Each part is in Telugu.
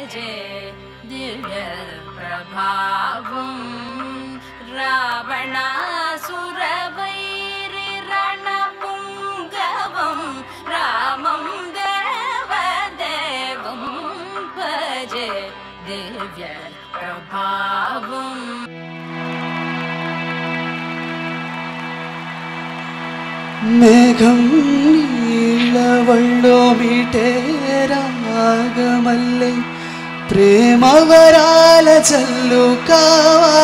భజే దివ్య ప్రభావం రావణాసురవైరి రణపుంగవం రామం దేవదేవం భజే దివ్య ప్రభావం మేఘం నీళ్ళవళ్ళో మీటే రాగమల్లె ప్రేమవరాల చల్లు కావా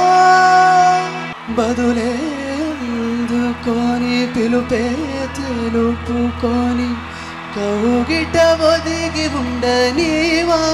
బదులే అందుకొని పిలుపే తెలుపుకొని కౌగిట ఒదిగి ఉండనీవా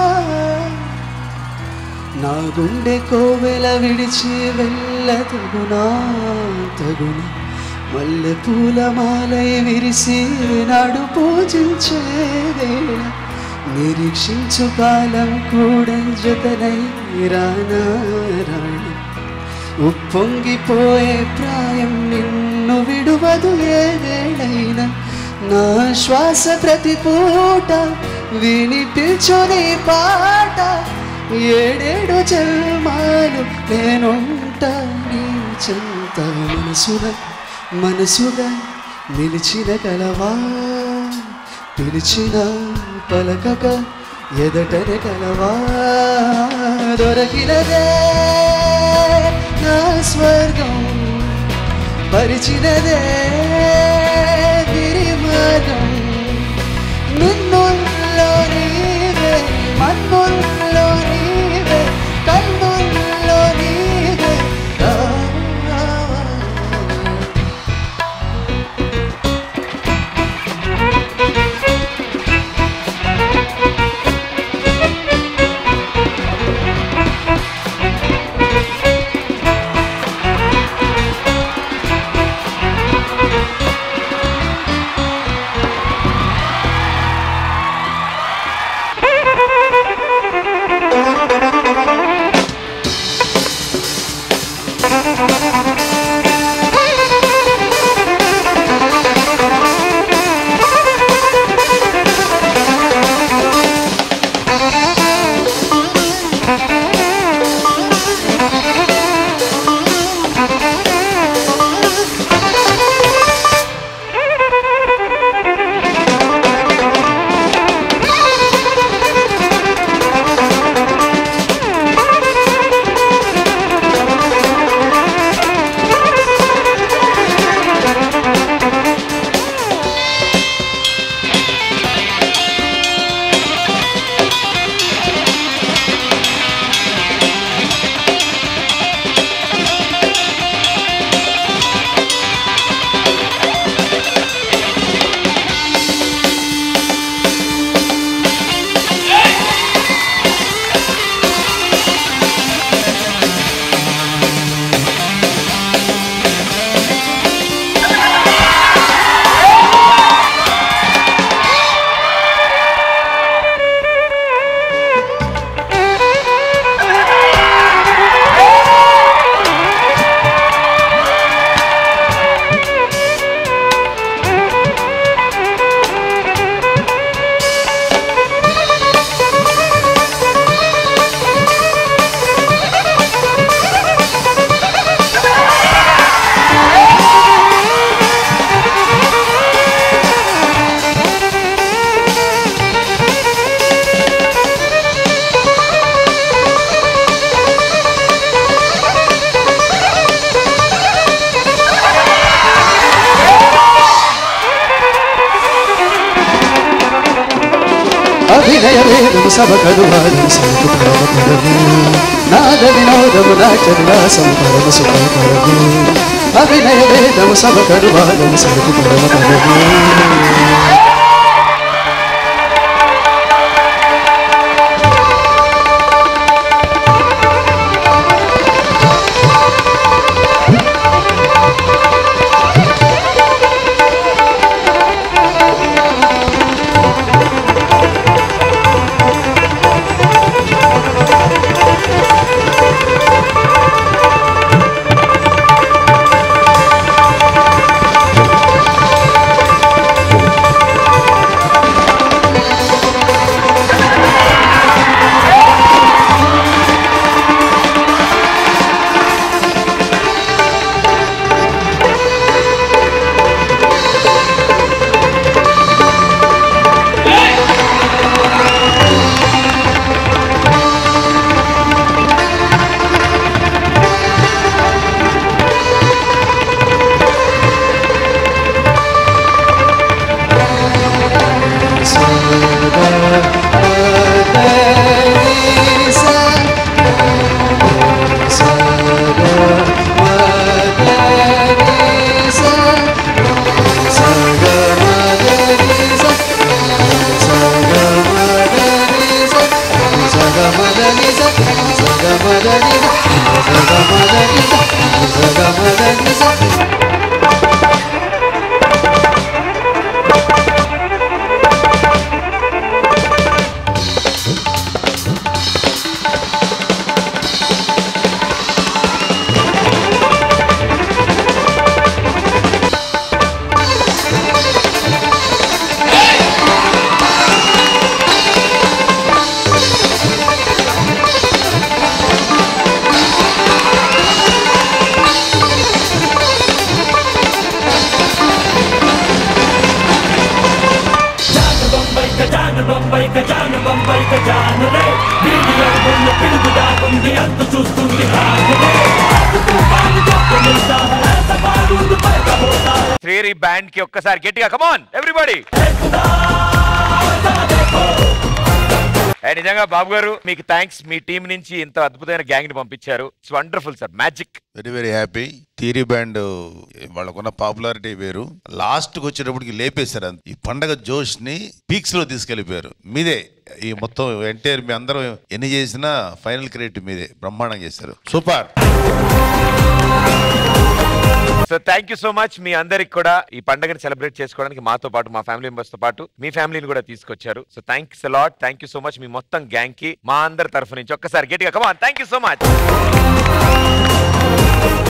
నా గుండె కోవెల విడిచి వెళ్ళ తగునా తగున మల్లె పూల మాలై విరిసి నాడు పూజించే వేళ నిరీక్షించు కాలం కూడా జతనై రానా రాణి ఉప్పొంగిపోయే ప్రాయం నిన్ను విడువదు ఏ వేళైనా నా శ్వాస ప్రతి పూట వినిపించు నీ పాట ఏడేడు జన్మాలు నేనుంటా నీ చెంత మనసుగా మనసుగా నిలిచిన కలవా పిలిచిన పలకక ఎదటనే కలవా దొరకినదే నా స్వర్గం పరిచినదే గిరిమార్గం నిన్నుల్లో నీవే మన్నుల్లో నీవే కన్నుల్లో నీవే రావా. అభినయ వేదము సభకడు వాదము సభకు పరమపరము నాద వినోదము నాట్య విలాసము పరమ సుఖకరము అభినయ వేదము సభకడు వాదము సభకు పరమపరము జాను బొంబై జాను బొంబై జాను రే వీడియో ఉన్న పిలుపు దాకుంది అంతు చూస్తుంది రానులే తుఫాను చొప్పునిస్తా సవాలు పరగబోతా శ్రీరి బ్యాండ్ కి ఒక్కసారి గట్టిగా కమాన్ ఎవ్రీబడి నిజంగా బాబు గారు మీకు థ్యాంక్స్ మీ టీం నుంచి ఇంత అద్భుతమైన గ్యాంగ్ ని పంపించారు it's wonderful sir magic very very happy theory band వాళ్ళకున్న పాపులారిటీ వేరు లాస్ట్ కి వచ్చేటప్పటికి లేపేశారు అంత. ఈ పండగ జోష్ ని పీక్స్ లో తీసుకెళ్లిపోయారు మీదే ఈ మొత్తం ఎంటైర్ మీ అందరం ఎన్ని చేసినా ఫైనల్ క్రెడిట్ మీదే బ్రహ్మాండంగా చేశారు super so thank you so much మీ అందరికి కూడా ఈ పండుగని సెలబ్రేట్ చేసుకోవడానికి మాతో పాటు మా ఫ్యామిలీ మెంబర్స్ తో పాటు మీ ఫ్యామిలీని కూడా తీసుకొచ్చారు so thanks a lot thank you so much మీ మొత్తం గ్యాంగ్ కి మా అందరి తరఫు నుంచి ఒక్కసారి గట్టిగా come on thank you so much